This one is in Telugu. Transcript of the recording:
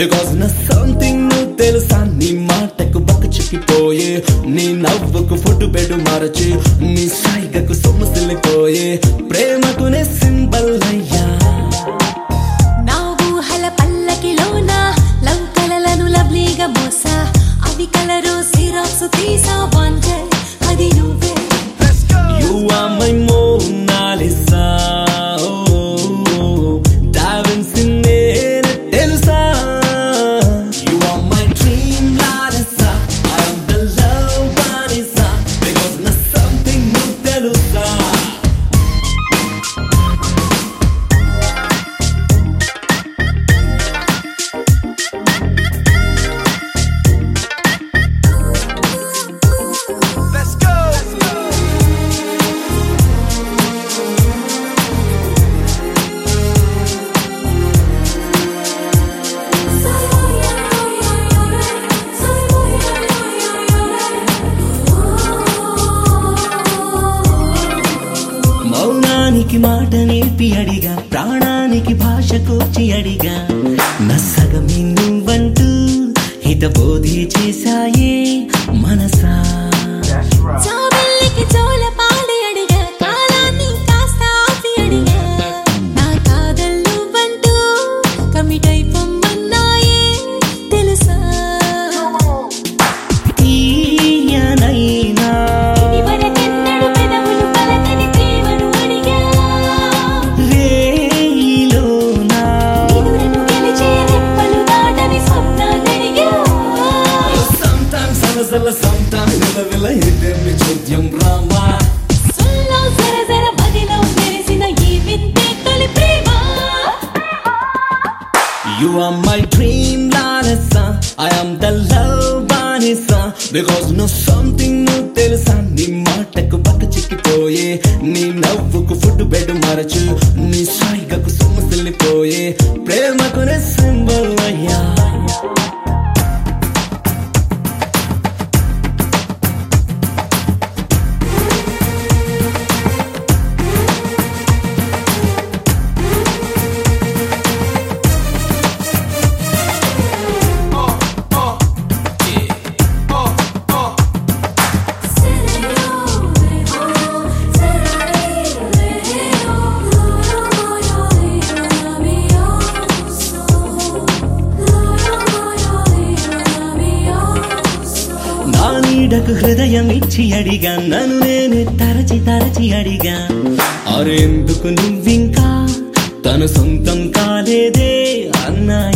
బికాస్ నా సంథింగ్ నువ్వు తెలుసా నీ మాటకు బక్క చిక్కిపోయే నీ నవ్వుకు ఫుడ్ బెడ్ మార్చి నీ సైగకు సొమ్మసిల్లిపోయే ప్రేమకునే సింబల్ అయ్యా నా ఊహల పల్లకిలోన లవ్ కలలను లవ్లీగా మోసా అవి కలరు సిరాక్స్ తీసా వంటే అది నువ్వే You are my Mona Lisa. Oh, diamonds in there, తెలుసా? You are my dream, Larissa. I am the love, Vanessa. Because నా something నువ్వు తెలుసా? Let's go. మౌనానికి మాట నేర్పి అడిగా ప్రాణానికి భాష కూర్చి అడిగా నా సగమి నువ్వంటూ హితబోధి చేశాయే మనసా చావెల్లికి చోల పాడి అడిగా కాలాన్ని కాస్త ఆపి అడిగా నా కాదల్ నువ్వంటూ కమిట్ అయిపోమ్మన్నాయే తెలుసా తీయనైనా ఇదివరకెన్నడు పెదవులు పలకని ప్రేమను అడిగా రేయిలోనా ఎదురను గెలిచే రెప్పలు దాటని స్వప్నాలడిగా Sometimes అలసల sometimes విలవిల ఇదేమి చూద్యం రామా సుల్లో జర జర మదిలో మెరిసిన ఈ వింతే తొలి ప్రేమ You are my dream, Larissa. I am the love, Vanessa. Because no something నువ్వు తెలుసా నీ మాటకు బక్క చిక్కిపోయే నీ నవ్వుకు ఫుడ్ బెడ్ మరచు నీ సాయిగకు సొమ్మసిల్లిపోయే ప్రేమకు సింబల్ అయ్యా నా నీడకు హృదయం ఇచ్చి అడిగా నన్ను నేనే తరచి తరచి అడిగా అరెందుకు నువ్వింకా తను సొంతం కాలేదే అన్నాయి